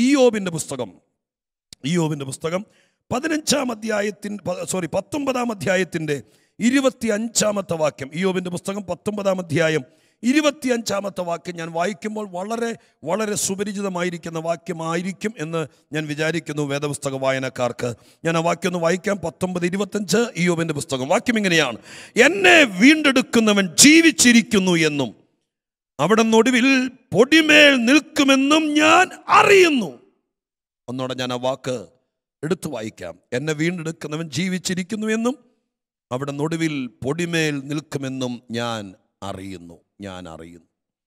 ഇയോബിൻ്റെ പുസ്തകം ഇയോബിൻ്റെ പുസ്തകം പതിനഞ്ചാം അധ്യായത്തിൻ സോറി പത്തൊമ്പതാം അധ്യായത്തിൻ്റെ ഇരുപത്തി അഞ്ചാമത്തെ വാക്യം ഇയോബിൻ്റെ പുസ്തകം പത്തൊമ്പതാം അധ്യായം ഇരുപത്തി അഞ്ചാമത്തെ വാക്യം ഞാൻ വായിക്കുമ്പോൾ വളരെ വളരെ സുപരിചിതമായിരിക്കുന്ന വാക്യമായിരിക്കും എന്ന് ഞാൻ വിചാരിക്കുന്നു വേദപുസ്തക വായനക്കാർക്ക് ഞാൻ ആ വാക്യം ഒന്ന് വായിക്കാം പത്തൊമ്പത് ഇരുപത്തഞ്ച് ഇയോബിൻ്റെ പുസ്തകം വാക്യം ഇങ്ങനെയാണ് എന്നെ വീണ്ടെടുക്കുന്നവൻ ജീവിച്ചിരിക്കുന്നു എന്നും അവിടെ ഒടുവിൽ പൊടിമേൽ നിൽക്കുമെന്നും ഞാൻ അറിയുന്നു ഒന്നോടെ ഞാൻ ആ വാക്ക് എടുത്തു വായിക്കാം എന്നെ വീണ്ടെടുക്കുന്നവൻ ജീവിച്ചിരിക്കുന്നു എന്നും അവിടെ നൊടുവിൽ പൊടിമേൽ നിൽക്കുമെന്നും ഞാൻ അറിയുന്നു ഞാൻ അറിയുന്നു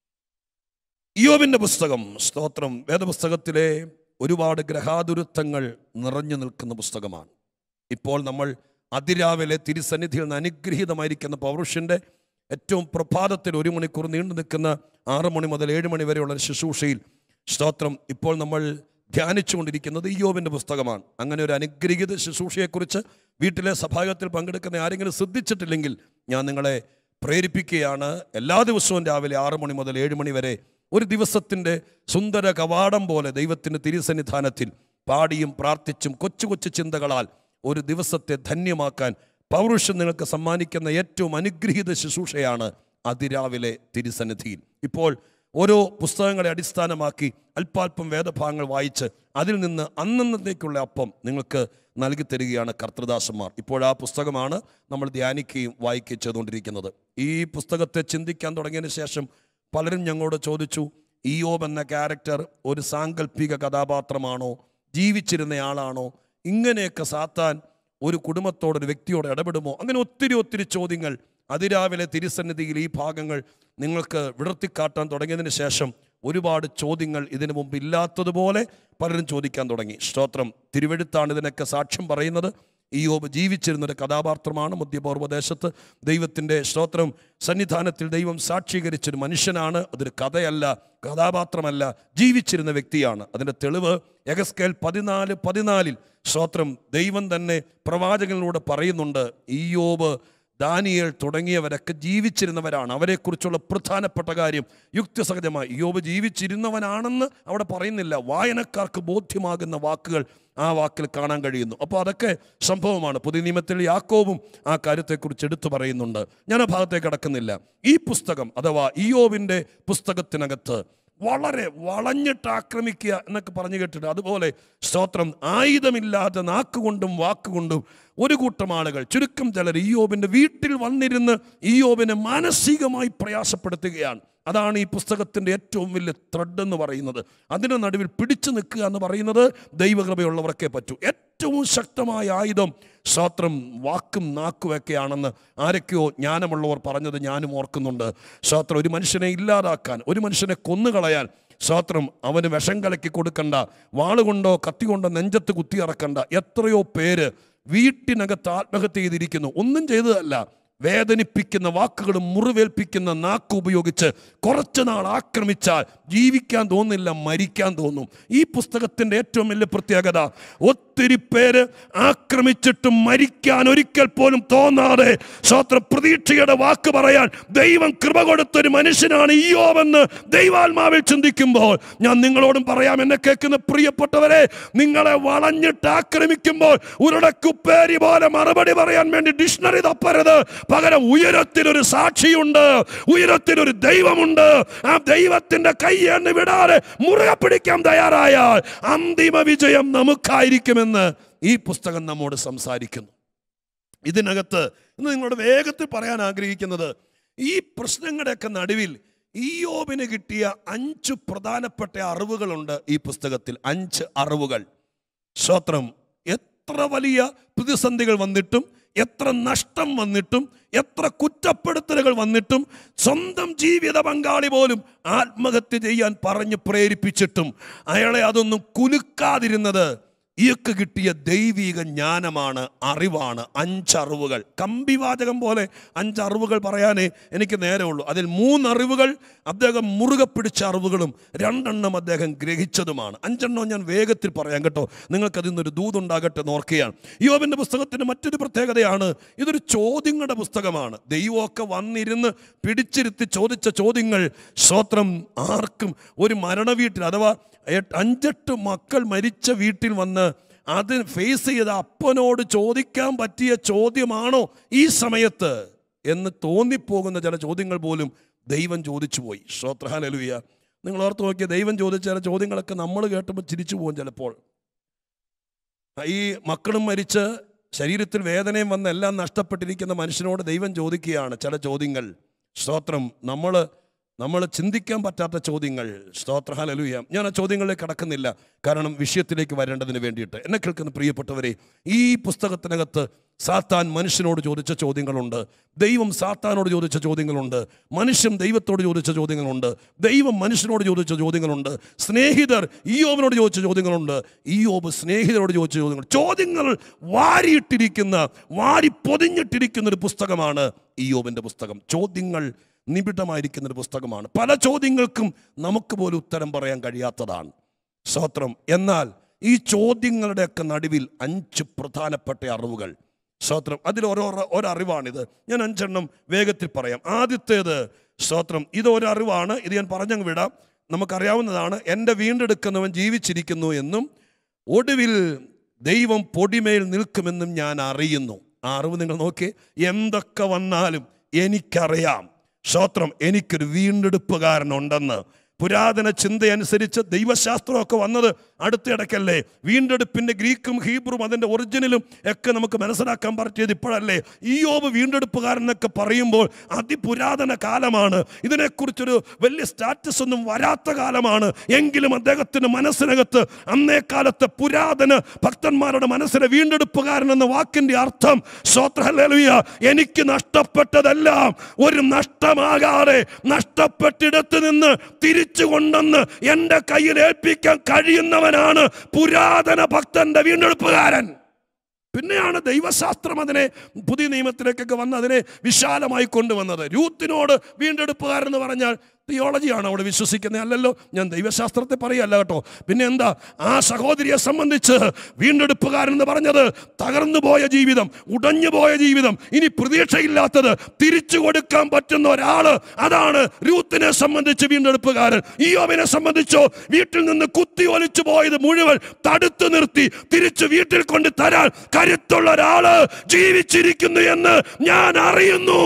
ഇയോബിൻ്റെ പുസ്തകം സ്തോത്രം വേദപുസ്തകത്തിലെ ഒരുപാട് ഗ്രഹാതുരത്വങ്ങൾ നിറഞ്ഞു നിൽക്കുന്ന പുസ്തകമാണ് ഇപ്പോൾ നമ്മൾ അതിരാവിലെ തിരുസന്നിധിയിൽ നിന്ന് അനുഗ്രഹീതമായിരിക്കുന്ന പൗരുഷൻ്റെ ഏറ്റവും പ്രഭാതത്തിൽ ഒരു മണിക്കൂർ നീണ്ടു നിൽക്കുന്ന ആറ് മണി മുതൽ ഏഴ് മണി വരെയുള്ള ശുശ്രൂഷയിൽ സ്തോത്രം ഇപ്പോൾ നമ്മൾ ധ്യാനിച്ചുകൊണ്ടിരിക്കുന്നത് ഇയോബിൻ്റെ പുസ്തകമാണ് അങ്ങനെ ഒരു അനുഗ്രഹീത ശുശ്രൂഷയെക്കുറിച്ച് വീട്ടിലെ സഭാഗത്തിൽ പങ്കെടുക്കുന്ന ആരെങ്കിലും ശ്രദ്ധിച്ചിട്ടില്ലെങ്കിൽ ഞാൻ നിങ്ങളെ പ്രേരിപ്പിക്കുകയാണ് എല്ലാ ദിവസവും രാവിലെ ആറ് മണി മുതൽ ഏഴ് മണി വരെ ഒരു ദിവസത്തിൻ്റെ സുന്ദര കവാടം പോലെ ദൈവത്തിൻ്റെ തിരുസന്നിധാനത്തിൽ പാടിയും പ്രാർത്ഥിച്ചും കൊച്ചു കൊച്ചു ചിന്തകളാൽ ഒരു ദിവസത്തെ ധന്യമാക്കാൻ പൗരുഷം നിങ്ങൾക്ക് സമ്മാനിക്കുന്ന ഏറ്റവും അനുഗ്രഹീത ശുശ്രൂഷയാണ് അതിരാവിലെ തിരുസന്നിധിയിൽ ഇപ്പോൾ ഓരോ പുസ്തകങ്ങളെ അടിസ്ഥാനമാക്കി അല്പാൽപ്പം വേദഭാഗങ്ങൾ വായിച്ച് അതിൽ നിന്ന് അന്നന്നത്തേക്കുള്ള അപ്പം നിങ്ങൾക്ക് നൽകി തരികയാണ് കർത്തൃദാസന്മാർ ഇപ്പോൾ ആ പുസ്തകമാണ് നമ്മൾ ധ്യാനിക്കുകയും വായിക്കുകയും ചെയ്തുകൊണ്ടിരിക്കുന്നത് ഈ പുസ്തകത്തെ ചിന്തിക്കാൻ തുടങ്ങിയതിന് ശേഷം പലരും ഞങ്ങളോട് ചോദിച്ചു ഇയോബ് എന്ന ക്യാരക്ടർ ഒരു സാങ്കല്പിക കഥാപാത്രമാണോ ജീവിച്ചിരുന്ന ആളാണോ ഇങ്ങനെയൊക്കെ സാത്താൻ ഒരു കുടുംബത്തോട് ഒരു വ്യക്തിയോട് ഇടപെടുമോ അങ്ങനെ ഒത്തിരി ഒത്തിരി ചോദ്യങ്ങൾ അതിരാവിലെ തിരുസന്നിധിയിൽ ഈ ഭാഗങ്ങൾ നിങ്ങൾക്ക് വിടർത്തിക്കാട്ടാൻ തുടങ്ങിയതിന് ശേഷം ഒരുപാട് ചോദ്യങ്ങൾ ഇതിനു മുമ്പ് ഇല്ലാത്തതുപോലെ പലരും ചോദിക്കാൻ തുടങ്ങി സ്തോത്രം തിരുവെഴുത്താണ് ഇതിനൊക്കെ സാക്ഷ്യം പറയുന്നത് ഈ യോബ് ജീവിച്ചിരുന്നൊരു കഥാപാത്രമാണ് മധ്യപൂർവ്വദേശത്ത് ദൈവത്തിൻ്റെ സ്തോത്രം സന്നിധാനത്തിൽ ദൈവം സാക്ഷീകരിച്ചൊരു മനുഷ്യനാണ് അതൊരു കഥയല്ല കഥാപാത്രമല്ല ജീവിച്ചിരുന്ന വ്യക്തിയാണ് അതിൻ്റെ തെളിവ് എഗസ്കേൽ പതിനാല് പതിനാലിൽ സ്തോത്രം ദൈവം തന്നെ പ്രവാചകനിലൂടെ പറയുന്നുണ്ട് ഈ യോബ് ദാനിയേൽ തുടങ്ങിയവരൊക്കെ ജീവിച്ചിരുന്നവരാണ് അവരെക്കുറിച്ചുള്ള പ്രധാനപ്പെട്ട കാര്യം യുക്തിസഹജമായി യോബ് ജീവിച്ചിരുന്നവനാണെന്ന് അവിടെ പറയുന്നില്ല വായനക്കാർക്ക് ബോധ്യമാകുന്ന വാക്കുകൾ ആ വാക്കിൽ കാണാൻ കഴിയുന്നു അപ്പോൾ അതൊക്കെ സംഭവമാണ് പുതിയ നിയമത്തിൽ യാക്കോബും ആ കാര്യത്തെക്കുറിച്ച് എടുത്തു പറയുന്നുണ്ട് ഞാൻ ആ ഭാഗത്തേക്ക് കടക്കുന്നില്ല ഈ പുസ്തകം അഥവാ ഇയോബിൻ്റെ പുസ്തകത്തിനകത്ത് വളരെ വളഞ്ഞിട്ട് ആക്രമിക്കുക എന്നൊക്കെ പറഞ്ഞു കേട്ടിട്ട് അതുപോലെ സ്തോത്രം ആയുധമില്ലാതെ നാക്കുകൊണ്ടും വാക്കുകൊണ്ടും ഒരു കൂട്ടം ആളുകൾ ചുരുക്കം ചിലർ ഇയോബിൻ്റെ വീട്ടിൽ വന്നിരുന്ന് ഇയോബിനെ മാനസികമായി പ്രയാസപ്പെടുത്തുകയാണ് അതാണ് ഈ പുസ്തകത്തിൻ്റെ ഏറ്റവും വലിയ ത്രെഡ് എന്ന് പറയുന്നത് അതിൻ്റെ നടുവിൽ പിടിച്ചു നിൽക്കുക എന്ന് പറയുന്നത് ദൈവകൃപയുള്ളവർക്കേ പറ്റൂ ഏറ്റവും ശക്തമായ ആയുധം സ്തോത്രം വാക്കും നാക്കുമൊക്കെയാണെന്ന് ആരൊക്കെയോ ജ്ഞാനമുള്ളവർ പറഞ്ഞത് ഞാനും ഓർക്കുന്നുണ്ട് സ്തോത്രം ഒരു മനുഷ്യനെ ഇല്ലാതാക്കാൻ ഒരു മനുഷ്യനെ കൊന്നുകളയാൻ സ്തോത്രം അവന് വിഷം കലക്കി കൊടുക്കണ്ട വാളുകൊണ്ടോ കത്തി കൊണ്ടോ നെഞ്ചത്ത് കുത്തി ഇറക്കണ്ട എത്രയോ പേര് വീട്ടിനകത്ത് ആത്മഹത്യ ചെയ്തിരിക്കുന്നു ഒന്നും ചെയ്തതല്ല വേദനിപ്പിക്കുന്ന വാക്കുകളും മുറിവേൽപ്പിക്കുന്ന നാക്ക് ഉപയോഗിച്ച് കുറച്ചു നാൾ ആക്രമിച്ചാൽ ജീവിക്കാൻ തോന്നില്ല മരിക്കാൻ തോന്നും ഈ പുസ്തകത്തിൻ്റെ ഏറ്റവും വലിയ പ്രത്യേകത ഒത്തിരി പേര് ആക്രമിച്ചിട്ടും മരിക്കാൻ ഒരിക്കൽ പോലും തോന്നാതെ സ്വത്ര പ്രതീക്ഷയുടെ വാക്ക് പറയാൻ ദൈവം കൃപ കൊടുത്തൊരു മനുഷ്യനാണ് ഈയോവെന്ന് ദൈവാത്മാവിൽ ചിന്തിക്കുമ്പോൾ ഞാൻ നിങ്ങളോടും പറയാം എന്നെ കേൾക്കുന്ന പ്രിയപ്പെട്ടവരെ നിങ്ങളെ വളഞ്ഞിട്ട് ആക്രമിക്കുമ്പോൾ ഉരുടക്കുപ്പേരി പോലെ മറുപടി പറയാൻ വേണ്ടി ഡിക്ഷണറി തപ്പരുത് പകരം ഉയരത്തിലൊരു സാക്ഷിയുണ്ട് ഉയരത്തിലൊരു ദൈവമുണ്ട് ആ ദൈവത്തിന്റെ കൈ എന്ന് വിടാതെ മുറുകെ പിടിക്കാൻ തയ്യാറായാൽ അന്തിമ വിജയം നമുക്കായിരിക്കുമെന്ന് ഈ പുസ്തകം നമ്മോട് സംസാരിക്കുന്നു ഇതിനകത്ത് ഇന്ന് നിങ്ങളോട് വേഗത്തിൽ പറയാൻ ആഗ്രഹിക്കുന്നത് ഈ പ്രശ്നങ്ങളുടെയൊക്കെ നടുവിൽ ഈയോബിന് കിട്ടിയ അഞ്ച് പ്രധാനപ്പെട്ട അറിവുകളുണ്ട് ഈ പുസ്തകത്തിൽ അഞ്ച് അറിവുകൾ സ്വത്രം എത്ര വലിയ പ്രതിസന്ധികൾ വന്നിട്ടും എത്ര നഷ്ടം വന്നിട്ടും എത്ര കുറ്റപ്പെടുത്തലുകൾ വന്നിട്ടും സ്വന്തം ജീവിത പങ്കാളി പോലും ആത്മഹത്യ ചെയ്യാൻ പറഞ്ഞ് പ്രേരിപ്പിച്ചിട്ടും അയാളെ അതൊന്നും കുലുക്കാതിരുന്നത് ഇയൊക്കെ കിട്ടിയ ദൈവിക ജ്ഞാനമാണ് അറിവാണ് അഞ്ചറിവുകൾ കമ്പിവാചകം പോലെ അഞ്ചറിവുകൾ പറയാനേ എനിക്ക് നേരമുള്ളൂ അതിൽ മൂന്നറിവുകൾ അദ്ദേഹം മുറുകെ പിടിച്ച അറിവുകളും രണ്ടെണ്ണം അദ്ദേഹം ഗ്രഹിച്ചതുമാണ് അഞ്ചെണ്ണം ഞാൻ വേഗത്തിൽ പറയാം കേട്ടോ നിങ്ങൾക്കതിൽ നിന്നൊരു ദൂതുണ്ടാകട്ടെ എന്ന് ഓർക്കുകയാണ് യോബിൻ്റെ പുസ്തകത്തിൻ്റെ മറ്റൊരു പ്രത്യേകതയാണ് ഇതൊരു ചോദ്യങ്ങളുടെ പുസ്തകമാണ് ദൈവമൊക്കെ വന്നിരുന്ന് പിടിച്ചിരുത്തി ചോദിച്ച ചോദ്യങ്ങൾ സ്വത്രം ആർക്കും ഒരു മരണവീട്ടിൽ അഥവാ എട്ട്- അഞ്ചെട്ട് മക്കൾ മരിച്ച വീട്ടിൽ വന്ന് അത് ഫേസ് ചെയ്ത അപ്പനോട് ചോദിക്കാൻ പറ്റിയ ചോദ്യമാണോ ഈ സമയത്ത് എന്ന് തോന്നിപ്പോകുന്ന ചില ചോദ്യങ്ങൾ പോലും ദൈവം ചോദിച്ചു പോയി ശ്രോത്രഹാലലുയ നിങ്ങൾ ഓർത്ത് നോക്കിയ ദൈവം ചോദിച്ച ചില ചോദ്യങ്ങളൊക്കെ നമ്മൾ കേട്ടുമ്പോൾ ചിരിച്ചു പോകും ചിലപ്പോൾ ഈ മക്കളും മരിച്ച് ശരീരത്തിൽ വേദനയും വന്ന് എല്ലാം നഷ്ടപ്പെട്ടിരിക്കുന്ന മനുഷ്യനോട് ദൈവം ചോദിക്കുകയാണ് ചില ചോദ്യങ്ങൾ സ്തോത്രം നമ്മൾ നമ്മൾ ചിന്തിക്കാൻ പറ്റാത്ത ചോദ്യങ്ങൾ സ്തോത്രഹാലലുയ ഞാൻ ആ ചോദ്യങ്ങളിലേക്ക് കടക്കുന്നില്ല കാരണം വിഷയത്തിലേക്ക് വരേണ്ടതിന് വേണ്ടിയിട്ട് എന്നെ കേൾക്കുന്ന പ്രിയപ്പെട്ടവരെ ഈ പുസ്തകത്തിനകത്ത് സാത്താൻ മനുഷ്യനോട് ചോദിച്ച ചോദ്യങ്ങളുണ്ട് ദൈവം സാത്താനോട് ചോദിച്ച ചോദ്യങ്ങളുണ്ട് മനുഷ്യൻ ദൈവത്തോട് ചോദിച്ച ചോദ്യങ്ങളുണ്ട് ദൈവം മനുഷ്യനോട് ചോദിച്ച ചോദ്യങ്ങളുണ്ട് സ്നേഹിതർ ഈയോബിനോട് ചോദിച്ച ചോദ്യങ്ങളുണ്ട് ഈയോബ് സ്നേഹിതരോട് ചോദിച്ച ചോദ്യങ്ങൾ ചോദ്യങ്ങൾ വാരിയിട്ടിരിക്കുന്ന വാരി പൊതിഞ്ഞിട്ടിരിക്കുന്ന ഒരു പുസ്തകമാണ് ഈയോബിൻ്റെ പുസ്തകം ചോദ്യങ്ങൾ നിബിഡമായിരിക്കുന്ന ഒരു പുസ്തകമാണ് പല ചോദ്യങ്ങൾക്കും നമുക്ക് പോലും ഉത്തരം പറയാൻ കഴിയാത്തതാണ് സ്തോത്രം എന്നാൽ ഈ ചോദ്യങ്ങളുടെയൊക്കെ നടുവിൽ അഞ്ച് പ്രധാനപ്പെട്ട അറിവുകൾ സ്തോത്രം അതിൽ ഓരോ ഒരറിവാണിത് ഞാൻ അഞ്ചെണ്ണം വേഗത്തിൽ പറയാം ആദ്യത്തേത് സ്തോത്രം ഇത് ഒരറിവാണ് ഇത് ഞാൻ പറഞ്ഞങ്ങ് വിടാം നമുക്കറിയാവുന്നതാണ് എൻ്റെ വീണ്ടെടുക്കുന്നവൻ ജീവിച്ചിരിക്കുന്നു എന്നും ഒടുവിൽ ദൈവം പൊടിമേൽ നിൽക്കുമെന്നും ഞാൻ അറിയുന്നു ആ അറിവ് നിങ്ങൾ നോക്കി എന്തൊക്കെ വന്നാലും എനിക്കറിയാം സ്തോത്രം എനിക്കൊരു വീണ്ടെടുപ്പുകാരനുണ്ടെന്ന് പുരാതന ചിന്തയനുസരിച്ച് ദൈവശാസ്ത്രമൊക്കെ വന്നത് അടുത്തിടയ്ക്കല്ലേ വീണ്ടെടുപ്പിൻ്റെ ഗ്രീക്കും ഹീബ്രും അതിൻ്റെ ഒറിജിനലും ഒക്കെ നമുക്ക് മനസ്സിലാക്കാൻ പറ്റിയത് ഇപ്പോഴല്ലേ ഈ യോബ് വീണ്ടെടുപ്പുകാരനൊക്കെ പറയുമ്പോൾ അതിപുരാതന കാലമാണ് ഇതിനെക്കുറിച്ചൊരു വലിയ സ്റ്റാറ്റസ് ഒന്നും വരാത്ത കാലമാണ് എങ്കിലും അദ്ദേഹത്തിൻ്റെ മനസ്സിനകത്ത് അന്നേ കാലത്തെ പുരാതന ഭക്തന്മാരുടെ മനസ്സിലെ വീണ്ടെടുപ്പുകാരൻ എന്ന വാക്കിൻ്റെ അർത്ഥം സ്വത്രഹല്ലേലൂയ എനിക്ക് നഷ്ടപ്പെട്ടതെല്ലാം ഒരു നഷ്ടമാകാതെ നഷ്ടപ്പെട്ടിടത്ത് നിന്ന് തിരിച്ചു കൊണ്ടെന്ന് എൻ്റെ കയ്യിൽ ഏൽപ്പിക്കാൻ കഴിയുന്നവനാണ് പുരാതന ഭക്തന്റെ വീണ്ടെടുപ്പുകാരൻ പിന്നെയാണ് ദൈവശാസ്ത്രം അതിനെ പുതിയ നിയമത്തിലേക്കൊക്കെ വന്ന് അതിനെ വിശാലമായി കൊണ്ടുവന്നത് രൂത്തിനോട് വീണ്ടെടുപ്പുകാരൻ എന്ന് പറഞ്ഞാൽ തിയോളജിയാണ് അവിടെ വിശ്വസിക്കുന്നത് അല്ലല്ലോ ഞാൻ ദൈവശാസ്ത്രത്തെ പറയല്ല കേട്ടോ പിന്നെ എന്താ ആ സഹോദരിയെ സംബന്ധിച്ച് വീണ്ടെടുപ്പുകാരൻ എന്ന് പറഞ്ഞത് തകർന്നു പോയ ജീവിതം ഉടഞ്ഞു പോയ ജീവിതം ഇനി പ്രതീക്ഷയില്ലാത്തത് തിരിച്ചു കൊടുക്കാൻ പറ്റുന്ന ഒരാള് അതാണ് രൂത്തിനെ സംബന്ധിച്ച് വീണ്ടെടുപ്പുകാരൻ ഈയോബിനെ സംബന്ധിച്ചോ വീട്ടിൽ നിന്ന് കുത്തി ഒലിച്ചു പോയത് മുഴുവൻ തടുത്തു നിർത്തി തിരിച്ചു വീട്ടിൽ കൊണ്ട് തരാൻ കരുത്തുള്ള ഒരാള് ജീവിച്ചിരിക്കുന്നു എന്ന് ഞാൻ അറിയുന്നു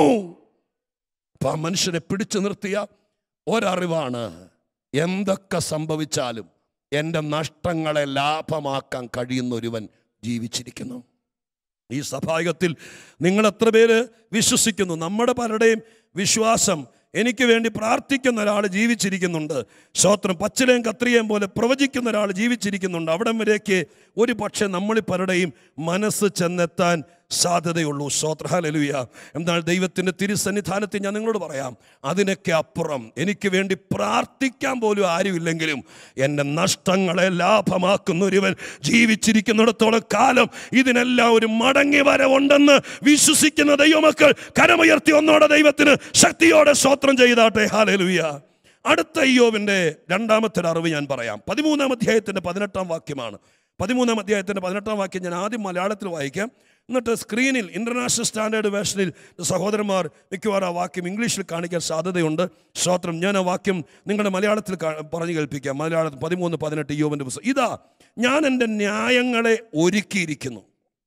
അപ്പൊ ആ മനുഷ്യനെ പിടിച്ചു നിർത്തിയ ഒരറിവാണ് എന്തൊക്കെ സംഭവിച്ചാലും എൻ്റെ നഷ്ടങ്ങളെ ലാഭമാക്കാൻ കഴിയുന്ന ഒരുവൻ ജീവിച്ചിരിക്കുന്നു ഈ സഭായത്തിൽ നിങ്ങൾ എത്ര പേര് വിശ്വസിക്കുന്നു നമ്മുടെ പലരുടെയും വിശ്വാസം എനിക്ക് വേണ്ടി പ്രാർത്ഥിക്കുന്ന ഒരാൾ ജീവിച്ചിരിക്കുന്നുണ്ട് ശ്രോത്രം പച്ചിലയും കത്രിയയും പോലെ പ്രവചിക്കുന്ന ഒരാൾ ജീവിച്ചിരിക്കുന്നുണ്ട് അവിടം വരേക്ക് ഒരു പക്ഷേ നമ്മളിൽ പലരുടെയും മനസ്സ് ചെന്നെത്താൻ സാധ്യതയുള്ളൂ ശ്രോത്രഹാലലുയ എന്നാൽ ദൈവത്തിൻ്റെ തിരുസന്നിധാനത്തിൽ ഞാൻ നിങ്ങളോട് പറയാം അതിനൊക്കെ അപ്പുറം എനിക്ക് വേണ്ടി പ്രാർത്ഥിക്കാൻ പോലും ആരുമില്ലെങ്കിലും എൻ്റെ നഷ്ടങ്ങളെ ലാഭമാക്കുന്ന ഒരുവൻ ജീവിച്ചിരിക്കുന്നിടത്തോളം കാലം ഇതിനെല്ലാം ഒരു മടങ്ങി വരവുണ്ടെന്ന് വിശ്വസിക്കുന്ന ദൈവമക്കൾ കരമുയർത്തി ഒന്നോടെ ദൈവത്തിന് ശക്തിയോടെ സ്തോത്രം ചെയ്താട്ടെ ഹാലലുയ അടുത്ത അയ്യോവിൻ്റെ രണ്ടാമത്തെ ഒരു അറിവ് ഞാൻ പറയാം പതിമൂന്നാം അധ്യായത്തിൻ്റെ പതിനെട്ടാം വാക്യമാണ് പതിമൂന്നാം അധ്യായത്തിൻ്റെ പതിനെട്ടാം വാക്യം ഞാൻ ആദ്യം മലയാളത്തിൽ വായിക്കാം എന്നിട്ട് സ്ക്രീനിൽ ഇൻ്റർനാഷണൽ സ്റ്റാൻഡേർഡ് വേർഷനിൽ സഹോദരന്മാർ മിക്കവാറും ആ വാക്യം ഇംഗ്ലീഷിൽ കാണിക്കാൻ സാധ്യതയുണ്ട് സ്തോത്രം ഞാൻ ആ വാക്യം നിങ്ങളുടെ മലയാളത്തിൽ കാ- പറഞ്ഞു കേൾപ്പിക്കാം മലയാളത്തിൽ പതിമൂന്ന് പതിനെട്ട് യോവൻ്റെ പുസ്തകം ഇതാ ഞാൻ എൻ്റെ ന്യായങ്ങളെ ഒരുക്കിയിരിക്കുന്നു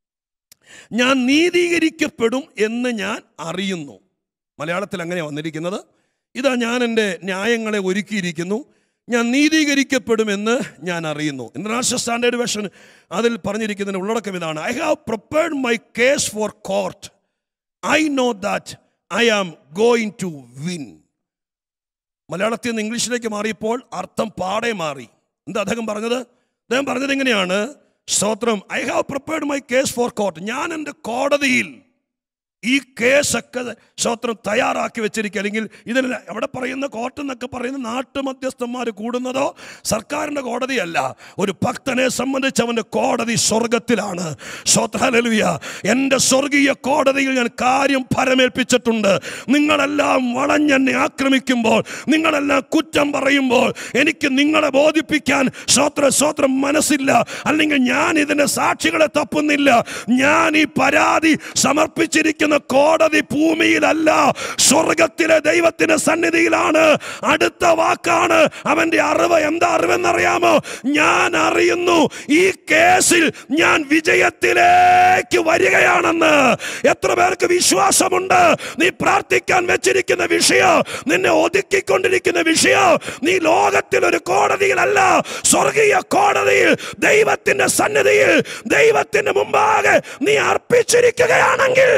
ഞാൻ നീതീകരിക്കപ്പെടും എന്ന് ഞാൻ അറിയുന്നു മലയാളത്തിൽ അങ്ങനെ വന്നിരിക്കുന്നത് ഇതാ ഞാൻ എൻ്റെ ന്യായങ്ങളെ ഒരുക്കിയിരിക്കുന്നു ഞാൻ നീതീകരിക്കപ്പെടുമെന്ന് ഞാൻ അറിയുന്നു ഇന്റർനാഷണൽ സ്റ്റാൻഡേർഡ് വേർഷൻ അതിൽ പറഞ്ഞിരിക്കുന്നതിന് ഉള്ളടക്കം ഇതാണ് I have prepared my case for court I know that I am going to win മലയാളത്തിൽ നിന്ന് ഇംഗ്ലീഷിലേക്ക് മാറിയപ്പോൾ അർത്ഥം പാടെ മാറി എന്താ അദ്ദേഹം പറഞ്ഞത് അദ്ദേഹം പറഞ്ഞത് എങ്ങനെയാണ് സ്തോത്രം I have prepared my case for court ഞാൻ എൻ്റെ കോടതിയിൽ ഈ കേസൊക്കെ സ്വത്രം തയ്യാറാക്കി വെച്ചിരിക്കുക അല്ലെങ്കിൽ ഇതിന് അവിടെ പറയുന്ന കോർട്ട് എന്നൊക്കെ പറയുന്ന നാട്ടുമധ്യസ്ഥന്മാർ കൂടുന്നതോ സർക്കാരിൻ്റെ കോടതിയല്ല ഒരു ഭക്തനെ സംബന്ധിച്ച് അവൻ്റെ കോടതി സ്വർഗത്തിലാണ് സ്വത്രഹലലുയ എൻ്റെ സ്വർഗീയ കോടതിയിൽ ഞാൻ കാര്യം ഫലമേൽപ്പിച്ചിട്ടുണ്ട് നിങ്ങളെല്ലാം വളഞ്ഞെന്നെ ആക്രമിക്കുമ്പോൾ നിങ്ങളെല്ലാം കുറ്റം പറയുമ്പോൾ എനിക്ക് നിങ്ങളെ ബോധിപ്പിക്കാൻ സ്വത്ര സ്വത്രം മനസ്സില്ല അല്ലെങ്കിൽ ഞാൻ ഇതിൻ്റെ സാക്ഷികളെ തപ്പുന്നില്ല ഞാൻ ഈ പരാതി സമർപ്പിച്ചിരിക്കുന്ന കോടതി ഭൂമിയിലല്ല സ്വർഗത്തിലെ ദൈവത്തിന്റെ സന്നിധിയിലാണ് അടുത്ത വാക്കാണ് അവന്റെ അറിവ് എന്താ അറിവെന്നറിയാമോ ഞാൻ അറിയുന്നു ഈ കേസിൽ ഞാൻ വിജയത്തിലേക്ക് വരികയാണെന്ന് എത്ര പേർക്ക് വിശ്വാസമുണ്ട് നീ പ്രാർത്ഥിക്കാൻ വെച്ചിരിക്കുന്ന വിഷയം നിന്നെ ഒതുക്കിക്കൊണ്ടിരിക്കുന്ന വിഷയം നീ ലോകത്തിൽ ഒരു കോടതിയിലല്ല സ്വർഗീയ കോടതിയിൽ ദൈവത്തിന്റെ സന്നിധിയിൽ ദൈവത്തിന്റെ മുമ്പാകെ നീ അർപ്പിച്ചിരിക്കുകയാണെങ്കിൽ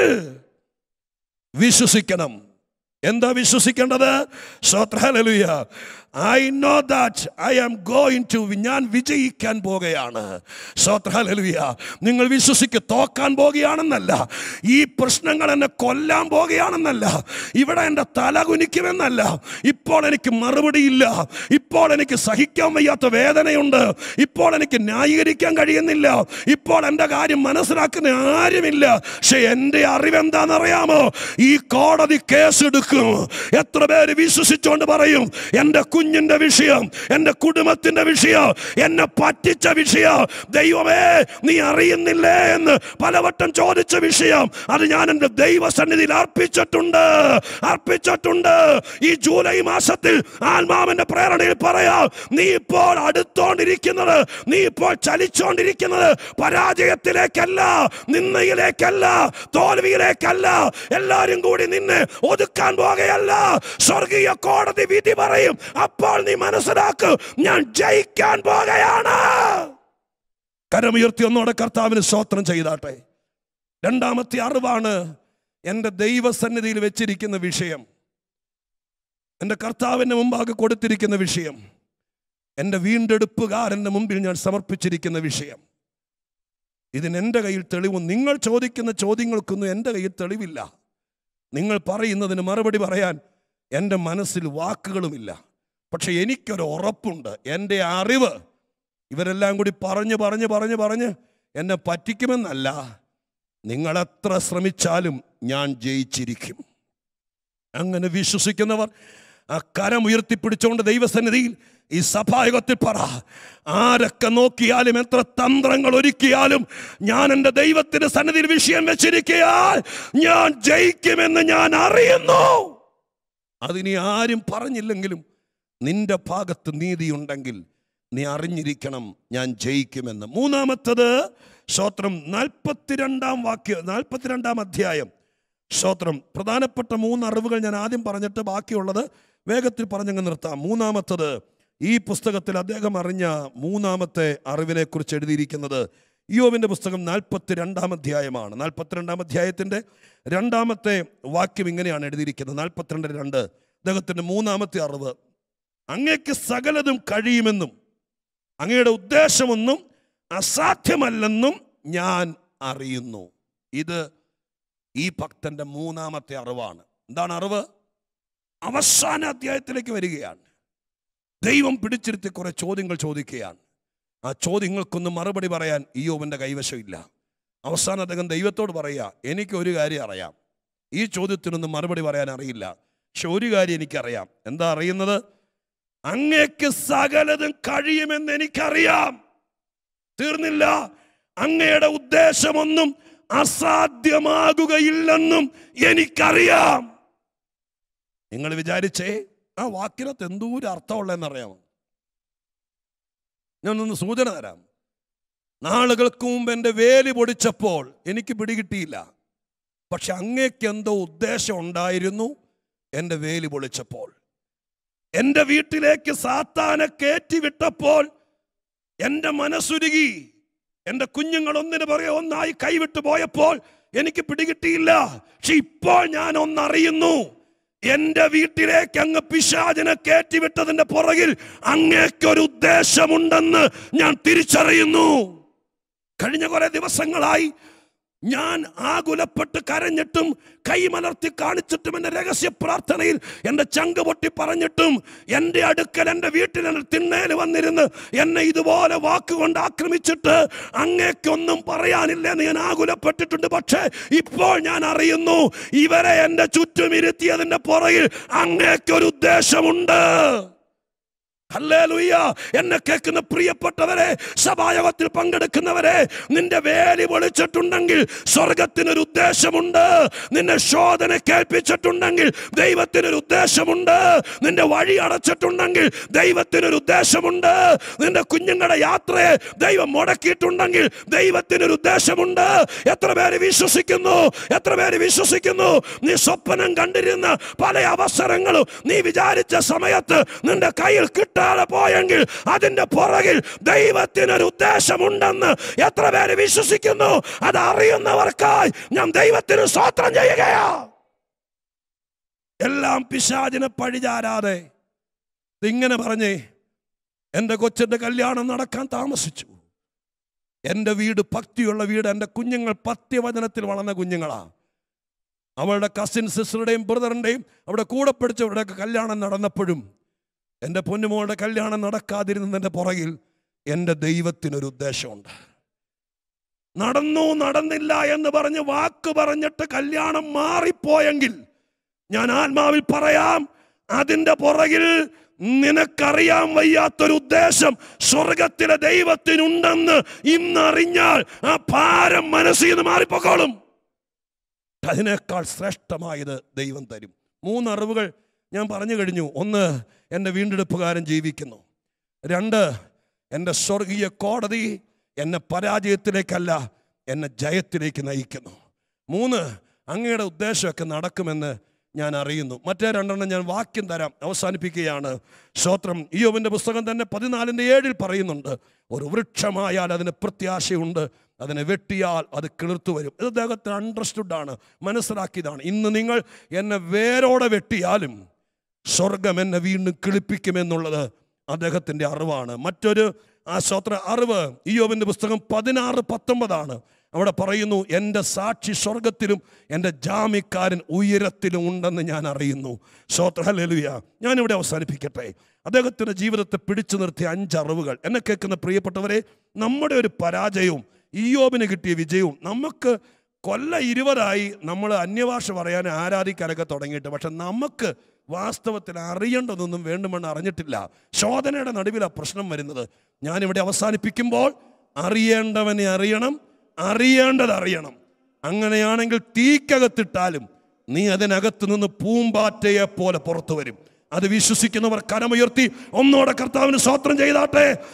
വിശ്വസിക്കണം എന്താ വിശ്വസിക്കേണ്ടത് ശ്രോത്രഹലലുയ I know that I am going to ഞാൻ വിജയിക്കാൻ പോകുകയാണ് ശ്രോത്രഹലലുയ നിങ്ങൾ വിശ്വസിക്ക് തോക്കാൻ പോകുകയാണെന്നല്ല ഈ പ്രശ്നങ്ങൾ എന്നെ കൊല്ലാൻ പോകുകയാണെന്നല്ല ഇവിടെ എൻ്റെ തല കുനിക്കുമെന്നല്ല ഇപ്പോൾ എനിക്ക് മറുപടിയില്ല ഇപ്പോൾ എനിക്ക് സഹിക്കാൻ വയ്യാത്ത വേദനയുണ്ട് ഇപ്പോൾ എനിക്ക് ന്യായീകരിക്കാൻ കഴിയുന്നില്ല ഇപ്പോൾ എൻ്റെ കാര്യം മനസ്സിലാക്കുന്ന ആരുമില്ല പക്ഷെ എൻ്റെ അറിവെന്താണെന്നറിയാമോ ഈ കോടതി കേസെടുക്കും എത്ര പേര് വിശ്വസിച്ചുകൊണ്ട് പറയും എൻ്റെ കുഞ്ഞിൻ്റെ വിഷയം എൻ്റെ കുടുംബത്തിൻ്റെ വിഷയം എന്നെ പറ്റിച്ച വിഷയം ദൈവമേ നീ അറിയുന്നില്ലേ എന്ന് പലവട്ടം ചോദിച്ച വിഷയം അത് ഞാൻ എൻ്റെ ദൈവസന്നിധിയിൽ അർപ്പിച്ചിട്ടുണ്ട് അർപ്പിച്ചിട്ടുണ്ട് ഈ ജൂലൈ മാസത്തിൽ ആത്മാവിന്റെ പ്രേരണയിൽ പറയാം നീ ഇപ്പോൾ അടുത്തോണ്ടിരിക്കുന്നത് നീ ഇപ്പോൾ ചലിച്ചോണ്ടിരിക്കുന്നത് പരാജയത്തിലേക്കല്ല നിന്നയിലേക്കല്ല തോൽവിയിലേക്കല്ല എല്ലാരും കൂടി നിന്നെ ഒതുക്കാൻ പോകുകയല്ല സ്വർഗീയ കോടതി വിധി പറയും അപ്പോൾ നീ മനസ്സിലാക്കും ഞാൻ ജയിക്കാൻ പോകുകയാണ് കരമുയർത്തി ഒന്നോടെ കർത്താവിന് സ്തോത്രം ചെയ്താട്ടെ രണ്ടാമത്തെ അറിവാണ് എൻ്റെ ദൈവസന്നിധിയിൽ വെച്ചിരിക്കുന്ന വിഷയം എൻ്റെ കർത്താവിൻ്റെ മുമ്പാകെ കൊടുത്തിരിക്കുന്ന വിഷയം എൻ്റെ വീണ്ടെടുപ്പുകാരൻ്റെ മുമ്പിൽ ഞാൻ സമർപ്പിച്ചിരിക്കുന്ന വിഷയം ഇതിന് എൻ്റെ കയ്യിൽ തെളിവും നിങ്ങൾ ചോദിക്കുന്ന ചോദ്യങ്ങൾക്കൊന്നും എൻ്റെ കയ്യിൽ തെളിവില്ല നിങ്ങൾ പറയുന്നതിന് മറുപടി പറയാൻ എൻ്റെ മനസ്സിൽ വാക്കുകളുമില്ല പക്ഷെ എനിക്കൊരു ഉറപ്പുണ്ട് എൻ്റെ അറിവ് ഇവരെല്ലാം കൂടി പറഞ്ഞ് പറഞ്ഞ് പറഞ്ഞ് പറഞ്ഞ് എന്നെ പറ്റിക്കുമെന്നല്ല നിങ്ങൾ എത്ര ശ്രമിച്ചാലും ഞാൻ ജയിച്ചിരിക്കും അങ്ങനെ വിശ്വസിക്കുന്നവർ ആ കരം ഉയർത്തിപ്പിടിച്ചുകൊണ്ട് ദൈവസന്നിധിയിൽ ഈ സഭായുഗത്തിൽ പറ ആരൊക്കെ നോക്കിയാലും എത്ര തന്ത്രങ്ങൾ ഒരുക്കിയാലും ഞാൻ എൻ്റെ ദൈവത്തിന്റെ സന്നിധിയിൽ വിഷയം വെച്ചിരിക്കയാൽ ഞാൻ ജയിക്കുമെന്ന് ഞാൻ അറിയുന്നു അതിനി ആരും പറഞ്ഞില്ലെങ്കിലും നിന്റെ ഭാഗത്ത് നീതിയുണ്ടെങ്കിൽ നീ അറിഞ്ഞിരിക്കണം ഞാൻ ജയിക്കുമെന്ന് മൂന്നാമത്തത് ശ്രോത്രം നാൽപ്പത്തിരണ്ടാം വാക്യ നാൽപ്പത്തിരണ്ടാം അധ്യായം ശ്രോത്രം പ്രധാനപ്പെട്ട മൂന്ന് അറിവുകൾ ഞാൻ ആദ്യം പറഞ്ഞിട്ട് ബാക്കിയുള്ളത് വേഗത്തിൽ പറഞ്ഞങ്ങ് നിർത്താം മൂന്നാമത്തത് ഈ പുസ്തകത്തിൽ അദ്ദേഹം അറിഞ്ഞ മൂന്നാമത്തെ അറിവിനെക്കുറിച്ച് എഴുതിയിരിക്കുന്നത് യോവിൻ്റെ പുസ്തകം നാൽപ്പത്തിരണ്ടാം അധ്യായമാണ് നാൽപ്പത്തിരണ്ടാം അധ്യായത്തിൻ്റെ രണ്ടാമത്തെ വാക്യം ഇങ്ങനെയാണ് എഴുതിയിരിക്കുന്നത് നാൽപ്പത്തിരണ്ട് രണ്ട് അദ്ദേഹത്തിൻ്റെ മൂന്നാമത്തെ അറിവ് അങ്ങേക്ക് സകലതും കഴിയുമെന്നും അങ്ങയുടെ ഉദ്ദേശമൊന്നും അസാധ്യമല്ലെന്നും ഞാൻ അറിയുന്നു ഇത് ഈ ഭക്തന്റെ മൂന്നാമത്തെ അറിവാണ് എന്താണ് അറിവ് അവസാന അധ്യായത്തിലേക്ക് വരികയാണ് ദൈവം പിടിച്ചിരുത്തി കുറെ ചോദ്യങ്ങൾ ചോദിക്കുകയാണ് ആ ചോദ്യങ്ങൾക്കൊന്നും മറുപടി പറയാൻ ഇയോവിൻ്റെ കൈവശമില്ല അവസാനം അദ്ദേഹം ദൈവത്തോട് പറയുക എനിക്ക് ഒരു കാര്യം അറിയാം ഈ ചോദ്യത്തിനൊന്നും മറുപടി പറയാൻ അറിയില്ല പക്ഷെ ഒരു കാര്യം എനിക്കറിയാം എന്താ അറിയുന്നത് അങ്ങേക്ക് സകലതും കഴിയുമെന്ന് എനിക്കറിയാം തീർന്നില്ല അങ്ങയുടെ ഉദ്ദേശമൊന്നും അസാധ്യമാകുകയില്ലെന്നും എനിക്കറിയാം നിങ്ങൾ വിചാരിച്ചേ ആ വാക്കിനകത്ത് എന്തോരം അർത്ഥമുള്ളതെന്നറിയാമോ ഞാനൊന്ന് സൂചന തരാം നാളുകൾക്ക് മുമ്പ് എൻ്റെ വേലി പൊടിച്ചപ്പോൾ എനിക്ക് പിടികിട്ടിയില്ല പക്ഷെ അങ്ങേക്ക് എന്തോ ഉദ്ദേശം ഉണ്ടായിരുന്നു എൻ്റെ വേലി പൊളിച്ചപ്പോൾ എൻ്റെ വീട്ടിലേക്ക് സാത്താനെ കയറ്റി വിട്ടപ്പോൾ എൻ്റെ മനസ്സുരുകി എൻ്റെ കുഞ്ഞുങ്ങൾ ഒന്നിന് പുറകെ ഒന്നായി കൈവിട്ടു പോയപ്പോൾ എനിക്ക് പിടികിട്ടിയില്ല പക്ഷെ ഇപ്പോൾ ഞാൻ ഒന്നറിയുന്നു എന്റെ വീട്ടിലേക്ക് അങ്ങ് പിശാചിനെ കയറ്റിവിട്ടതിന്റെ പുറകിൽ അങ്ങേക്കൊരു ഉദ്ദേശമുണ്ടെന്ന് ഞാൻ തിരിച്ചറിയുന്നു കഴിഞ്ഞ കുറെ ദിവസങ്ങളായി ഞാൻ ആകുലപ്പെട്ട് കരഞ്ഞിട്ടും കൈമലർത്തി കാണിച്ചിട്ടും എൻ്റെ രഹസ്യ പ്രാർത്ഥനയിൽ എൻ്റെ ചങ്ക് പൊട്ടി പറഞ്ഞിട്ടും എൻ്റെ അടുക്കൽ എൻ്റെ വീട്ടിൽ എൻ്റെ തിണ്ണേൽ വന്നിരുന്ന് എന്നെ ഇതുപോലെ വാക്കുകൊണ്ട് ആക്രമിച്ചിട്ട് അങ്ങേക്കൊന്നും പറയാനില്ല എന്ന് ഞാൻ ആകുലപ്പെട്ടിട്ടുണ്ട് പക്ഷേ ഇപ്പോൾ ഞാൻ അറിയുന്നു ഇവരെ എൻ്റെ ചുറ്റും ഇരുത്തിയതിൻ്റെ പുറകിൽ അങ്ങേക്കൊരു ഉദ്ദേശമുണ്ട് ഹല്ലേലൂയ എന്നെ കേൾക്കുന്ന പ്രിയപ്പെട്ടവരെ സഭായോഗത്തിൽ പങ്കെടുക്കുന്നവരെ നിന്റെ വേലി പൊളിച്ചിട്ടുണ്ടെങ്കിൽ സ്വർഗത്തിനൊരു ഉദ്ദേശമുണ്ട് നിന്നെ ശോധന കേൾപ്പിച്ചിട്ടുണ്ടെങ്കിൽ ദൈവത്തിനൊരു ഉദ്ദേശമുണ്ട് നിന്റെ വഴി അടച്ചിട്ടുണ്ടെങ്കിൽ ദൈവത്തിനൊരു ഉദ്ദേശമുണ്ട് നിന്റെ കുഞ്ഞുങ്ങളുടെ യാത്രയെ ദൈവം മുടക്കിയിട്ടുണ്ടെങ്കിൽ ദൈവത്തിനൊരു ഉദ്ദേശമുണ്ട് എത്ര പേര് വിശ്വസിക്കുന്നു എത്ര പേര് വിശ്വസിക്കുന്നു നീ സ്വപ്നം കണ്ടിരുന്ന പല അവസരങ്ങളും നീ വിചാരിച്ച സമയത്ത് നിന്റെ കയ്യിൽ കിട്ടാതെ പോയെങ്കിൽ അതിന്റെ പുറകിൽ ദൈവത്തിനൊരു ഉദ്ദേശമുണ്ടെന്ന് എത്ര പേര് വിശ്വസിക്കുന്നു അത് അറിയുന്നവർക്കായി ഞാൻ ദൈവത്തിന് സ്വത്രം ചെയ്യുകയാ എല്ലാം പിശാചിനെ പഴിചാരാതെ ഇങ്ങനെ പറഞ്ഞേ എൻ്റെ കൊച്ചിൻ്റെ കല്യാണം നടക്കാൻ താമസിച്ചു എൻ്റെ വീട് ഭക്തിയുള്ള വീട് എൻ്റെ കുഞ്ഞുങ്ങൾ പത്യവചനത്തിൽ വളർന്ന കുഞ്ഞുങ്ങളാ അവളുടെ കസിൻ സിസ്റ്ററുടെയും ബ്രദറിൻ്റെയും അവിടെ കൂടെ പഠിച്ചവരുടെയൊക്കെ കല്യാണം നടന്നപ്പോഴും എൻ്റെ പൊന്നുമോളുടെ കല്യാണം നടക്കാതിരുന്നതിൻ്റെ പുറകിൽ എൻ്റെ ദൈവത്തിനൊരു ഉദ്ദേശമുണ്ട് നടന്നു നടന്നില്ല എന്ന് പറഞ്ഞ് വാക്ക് പറഞ്ഞിട്ട് കല്യാണം മാറിപ്പോയെങ്കിൽ ഞാൻ ആത്മാവിൽ പറയാം അതിൻ്റെ പുറകിൽ നിനക്കറിയാൻ വയ്യാത്തൊരു ഉദ്ദേശം സ്വർഗത്തിലെ ദൈവത്തിനുണ്ടെന്ന് ഇന്നറിഞ്ഞാൽ ആ ഭാരം മനസ്സിൽ നിന്ന് മാറിപ്പോക്കോളും അതിനേക്കാൾ ശ്രേഷ്ഠമായത് ദൈവം തരും മൂന്ന് അറിവുകൾ ഞാൻ പറഞ്ഞു കഴിഞ്ഞു ഒന്ന് എൻ്റെ വീണ്ടെടുപ്പുകാരൻ ജീവിക്കുന്നു രണ്ട് എൻ്റെ സ്വർഗീയ കോടതി എന്നെ പരാജയത്തിലേക്കല്ല എന്നെ ജയത്തിലേക്ക് നയിക്കുന്നു മൂന്ന് അങ്ങയുടെ ഉദ്ദേശമൊക്കെ നടക്കുമെന്ന് ഞാൻ അറിയുന്നു മറ്റേ രണ്ടെണ്ണം ഞാൻ വാക്യം തരാം അവസാനിപ്പിക്കുകയാണ് സ്തോത്രം ഇയോബിൻ്റെ പുസ്തകം തന്നെ പതിനാലിൻ്റെ ഏഴിൽ പറയുന്നുണ്ട് ഒരു വൃക്ഷമായാൽ അതിന് പ്രത്യാശയുണ്ട് അതിനെ വെട്ടിയാൽ അത് കിളിർത്തു വരും ഇത് അദ്ദേഹത്തിന് അണ്ടർസ്റ്റുഡ് ആണ് മനസ്സിലാക്കിയതാണ് ഇന്ന് നിങ്ങൾ എന്നെ വേരോടെ വെട്ടിയാലും സ്വർഗം എന്നെ വീണ്ടും കിളിപ്പിക്കുമെന്നുള്ളത് അദ്ദേഹത്തിൻ്റെ അറിവാണ് മറ്റൊരു ആ സ്വത്ര അറിവ് ഇയോബിൻ്റെ പുസ്തകം പതിനാറ് പത്തൊമ്പതാണ് അവിടെ പറയുന്നു എൻ്റെ സാക്ഷി സ്വർഗത്തിലും എൻ്റെ ജാമ്യക്കാരൻ ഉയരത്തിലും ഉണ്ടെന്ന് ഞാൻ അറിയുന്നു സ്വത്ര ഹല്ലേലൂയ ഞാനിവിടെ അവസാനിപ്പിക്കട്ടെ അദ്ദേഹത്തിൻ്റെ ജീവിതത്തെ പിടിച്ചു നിർത്തിയ അഞ്ച് അറിവുകൾ എന്നെ കേൾക്കുന്ന പ്രിയപ്പെട്ടവരെ നമ്മുടെ ഒരു പരാജയവും ഇയോബിന് കിട്ടിയ വിജയവും നമുക്ക് കൊല്ല ഇരുപതായി നമ്മൾ അന്യഭാഷ പറയാൻ ആരാധിക്കാനൊക്കെ തുടങ്ങിയിട്ട് പക്ഷെ നമുക്ക് വാസ്തവത്തിൽ അറിയേണ്ടതൊന്നും വേണ്ടുമെന്ന് അറിഞ്ഞിട്ടില്ല ശോധനയുടെ നടുവിലാണ് പ്രശ്നം വരുന്നത് ഞാനിവിടെ അവസാനിപ്പിക്കുമ്പോൾ അറിയേണ്ടവനെ അറിയണം അറിയേണ്ടത് അറിയണം അങ്ങനെയാണെങ്കിൽ തീക്കകത്തിട്ടാലും നീ അതിനകത്ത് നിന്ന് പൂമ്പാറ്റയെ പോലെ പുറത്തു വരും അത് വിശ്വസിക്കുന്നവർ കരമുയർത്തി ഒന്നോടെ കർത്താവിന് സ്വത്രം ചെയ്താട്ടെ